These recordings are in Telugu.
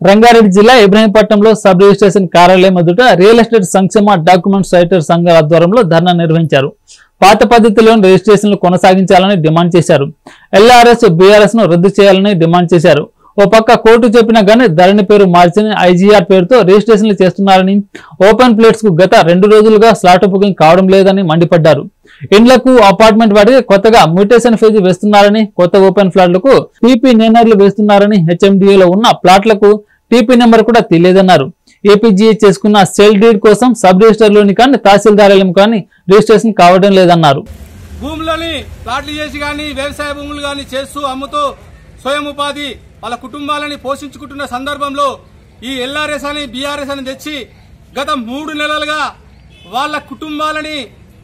రంగారెడ్డి జిల్లా ఇబ్రహీంపట్నంలో సబ్ రిజిస్ట్రేషన్ కార్యాలయం ఎదుట రియల్ ఎస్టేట్ సంక్షేమ డాక్యుమెంట్స్ రైటర్ సంఘ ఆధ్వర్యంలో ధర్నా నిర్వహించారు పాత పద్ధతిలోని రిజిస్ట్రేషన్లు కొనసాగించాలని డిమాండ్ చేశారు ఎల్ఆర్ఎస్ బీఆర్ఎస్ ను రద్దు చేయాలని డిమాండ్ చేశారు ఓ పక్క కోర్టు చెప్పినా గానీ ధరణి పేరు మార్చిన ఐజీఆర్ పేరుతో రిజిస్ట్రేషన్లు చేస్తున్నారని ఓపెన్ ప్లేట్స్ కు గత రెండు రోజులుగా స్లాట్ బుకింగ్ కావడం లేదని మండిపడ్డారు ఇండ్లకు అపార్ట్మెంట్ వాటికి కొత్తగా మ్యూటేషన్ ఫీజు వేస్తున్నారని కొత్త ఓపెన్ ఫ్లాట్లకు టీపీ నేనర్లు వేస్తున్నారని హెచ్ఎండిఏలో ఉన్న ప్లాట్లకు టీపీ నెంబర్ కూడా తెలియదన్నారు ఏపీజీఏ చేసుకున్న సెల్ డీడ్ కోసం సబ్ రిజిస్టర్లోని కానీ తహసీల్దారాలయం కానీ రిజిస్ట్రేషన్ కావడం లేదన్నారు భూములని ప్లాట్లు చేసి గాని వ్యవసాయ భూములు గాని చేస్తూ అమ్ముతూ స్వయం ఉపాధి వాళ్ళ కుటుంబాలని పోషించుకుంటున్న సందర్భంలో ఈ ఎల్ఆర్ఎస్ అని బీఆర్ఎస్ అని తెచ్చి గత మూడు నెలలుగా వాళ్ళ కుటుంబాలని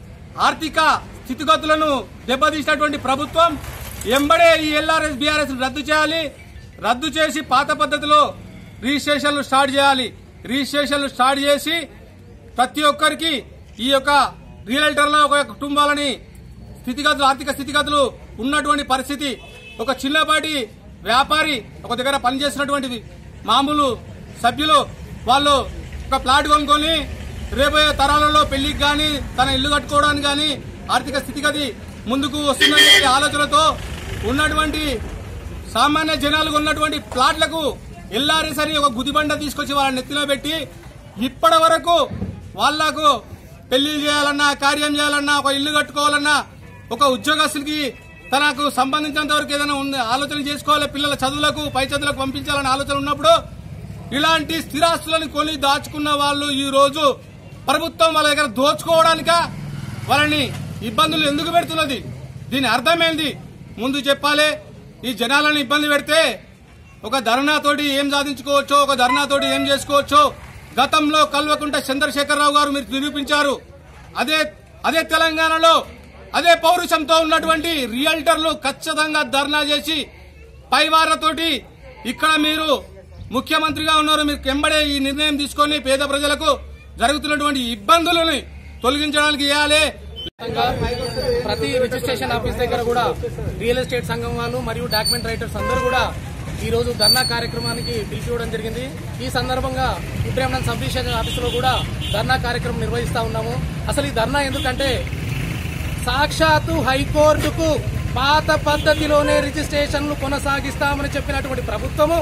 ఆర్థిక స్థితిగతులను దెబ్బతీసినటువంటి ప్రభుత్వం ఎంబడే ఈ ఎల్ఆర్ఎస్ బీఆర్ఎస్ రద్దు చేయాలి రద్దు చేసి పాత పద్ధతిలో రిజిస్ట్రేషన్లు స్టార్ట్ చేయాలి రిజిస్ట్రేషన్లు స్టార్ట్ చేసి ప్రతి ఒక్కరికి ఈ యొక్క రియల్టర్ల ఒక కుటుంబాలని స్థితిగతులు ఆర్థిక స్థితిగతులు ఉన్నటువంటి పరిస్థితి ఒక చిన్నపాటి వ్యాపారి ఒక దగ్గర పనిచేస్తున్నటువంటి మామూలు సభ్యులు వాళ్ళు ఒక ప్లాట్ కొనుక్కొని రేపోయే తరాలలో పెళ్లికి గాని తన ఇల్లు కట్టుకోవడానికి గాని ఆర్థిక స్థితిగతి ముందుకు వస్తుందనే ఆలోచనతో ఉన్నటువంటి సామాన్య జనాలు ఉన్నటువంటి ప్లాట్లకు ఎల్ఆర్ఎస్ అని ఒక గుదిబండ తీసుకొచ్చి వాళ్ళ నెత్తిలో పెట్టి ఇప్పటి వరకు వాళ్లకు పెళ్లి చేయాలన్నా కార్యం చేయాలన్నా ఒక ఇల్లు కట్టుకోవాలన్నా ఒక ఉద్యోగస్తులకి తనకు సంబంధించినంత వరకు ఏదైనా ఉంది ఆలోచన చేసుకోవాలి పిల్లల చదువులకు పై చదువులకు పంపించాలనే ఆలోచన ఉన్నప్పుడు ఇలాంటి స్థిరాస్తులను కొని దాచుకున్న వాళ్ళు ఈ రోజు ప్రభుత్వం వాళ్ళ దగ్గర దోచుకోవడానిక వాళ్ళని ఇబ్బందులు ఎందుకు పెడుతున్నది దీని అర్థమేంది ముందు చెప్పాలి ఈ జనాలను ఇబ్బంది పెడితే ఒక ధర్నాతోటి ఏం సాధించుకోవచ్చో ఒక ధర్నాతోటి ఏం చేసుకోవచ్చో గతంలో కల్వకుంట చంద్రశేఖరరావు గారు మీరు నిరూపించారు అదే అదే తెలంగాణలో అదే పౌరుషంతో ఉన్నటువంటి రియల్టర్లు ఖచ్చితంగా ధర్నా చేసి పైవారతోటి ఇక్కడ మీరు ముఖ్యమంత్రిగా ఉన్నారు మీరు ఎంబడే ఈ నిర్ణయం తీసుకొని పేద ప్రజలకు జరుగుతున్నటువంటి ఇబ్బందులని తొలగించడానికి ఇవ్వాలి ప్రతి రిజిస్ట్రేషన్ ఆఫీస్ దగ్గర కూడా రియల్ ఎస్టేట్ సంఘం వాళ్ళు మరియు డాక్యుమెంట్ రైటర్స్ అందరూ కూడా ఈ రోజు ధర్నా కార్యక్రమానికి పిలిపివ్వడం జరిగింది ఈ సందర్భంగా ఇబ్రాహిం సబ్ రిజిస్ట్రేషన్ ఆఫీసులో కూడా ధర్నా కార్యక్రమం నిర్వహిస్తా ఉన్నాము అసలు ఈ ధర్నా ఎందుకంటే సాక్షాత్తు హైకోర్టుకు పాత పద్ధతిలోనే రిజిస్ట్రేషన్లు కొనసాగిస్తామని చెప్పినటువంటి ప్రభుత్వము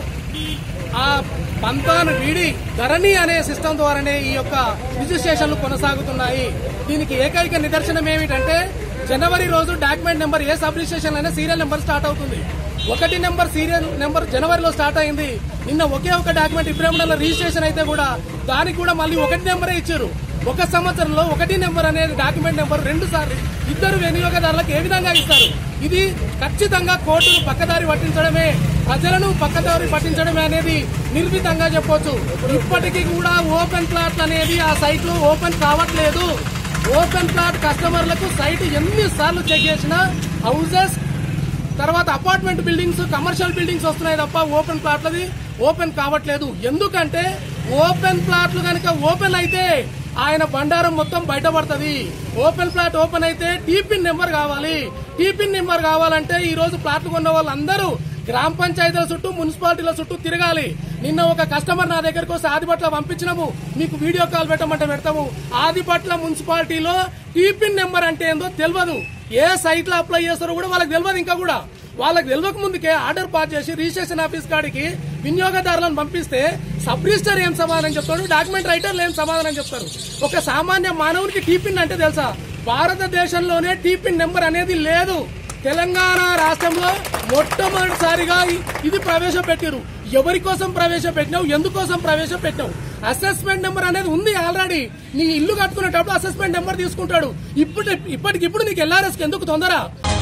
ఆ పంతాను వీడి ధరణి అనే సిస్టమ్ ద్వారానే ఈ యొక్క రిజిస్ట్రేషన్లు కొనసాగుతున్నాయి దీనికి ఏకైక నిదర్శనం ఏమిటంటే జనవరి రోజు డాక్యుమెంట్ నెంబర్ ఏ సబ్ రిజిస్ట్రేషన్ అయినా సీరియల్ నెంబర్ స్టార్ట్ అవుతుంది ఒకటి నెంబర్ సీరియల్ నెంబర్ జనవరిలో స్టార్ట్ అయింది నిన్న ఒకే ఒక డాక్యుమెంట్ ఇబ్రాహింలో రిజిస్ట్రేషన్ అయితే కూడా దానికి కూడా మళ్ళీ ఒకటి నెంబరే ఇచ్చారు ఒక సంవత్సరంలో ఒకటి నెంబర్ అనేది డాక్యుమెంట్ నెంబర్ రెండు సార్లు ఇద్దరు వినియోగదారులకు ఏ విధంగా ఇస్తారు ఇది ఖచ్చితంగా కోర్టును పక్కదారి పట్టించడమే ప్రజలను పక్కదారి పట్టించడమే అనేది నిర్భీతంగా చెప్పొచ్చు ఇప్పటికీ కూడా ఓపెన్ ప్లాట్ అనేది ఆ సైట్ లో ఓపెన్ కావట్లేదు ఓపెన్ ప్లాట్ కస్టమర్లకు సైట్ ఎన్ని సార్లు చెక్ చేసినా హౌసెస్ తర్వాత అపార్ట్మెంట్ బిల్డింగ్స్ కమర్షియల్ బిల్డింగ్స్ వస్తున్నాయి తప్ప ఓపెన్ ప్లాట్లది ఓపెన్ కావట్లేదు ఎందుకంటే ఓపెన్ ప్లాట్లు కనుక ఓపెన్ అయితే ఆయన బండారం మొత్తం బయటపడుతుంది ఓపెన్ ప్లాట్ ఓపెన్ అయితే టీపిన్ నెంబర్ కావాలి టీపిన్ నెంబర్ కావాలంటే ఈ రోజు ప్లాట్లు కొన్న వాళ్ళందరూ గ్రామ పంచాయతీల చుట్టూ మున్సిపాలిటీల చుట్టూ తిరగాలి నిన్న ఒక కస్టమర్ నా దగ్గరకు వస్తే ఆదిపట్ల పంపించినాము మీకు వీడియో కాల్ పెట్టమంటే పెడతాము ఆదిపట్ల మున్సిపాలిటీలో టీపిన్ నెంబర్ అంటే ఏందో తెలియదు ఏ సైట్ లో అప్లై చేస్తారో కూడా వాళ్ళకి తెలియదు ఇంకా కూడా వాళ్ళకి తెలియక ముందుకే ఆర్డర్ పాస్ చేసి రిజిస్ట్రేషన్ ఆఫీస్ కాడికి వినియోగదారులను పంపిస్తే సబ్ రిజిస్టర్ ఏం సమాధానం చెప్తాడు డాక్యుమెంట్ రైటర్లు ఏం సమాధానం చెప్తారు ఒక సామాన్య మానవునికి టీపిన్ అంటే తెలుసా భారతదేశంలోనే టీపిన్ నెంబర్ అనేది లేదు తెలంగాణ రాష్ట్రంలో మొట్టమొదటిసారిగా ఇ- ఇది ప్రవేశపెట్టారు ఎవరి కోసం ప్రవేశపెట్టినావు ఎందుకోసం ప్రవేశపెట్టినావు అసెస్మెంట్ నెంబర్ అనేది ఉంది ఆల్రెడీ నీ ఇల్లు కట్టుకునేటప్పుడు అసెస్మెంట్ నెంబర్ తీసుకుంటాడు ఇప్పుడు ఇప్పటికిప్పుడు నీకు ఎల్ఆర్ఎస్ ఎందుకు తొందర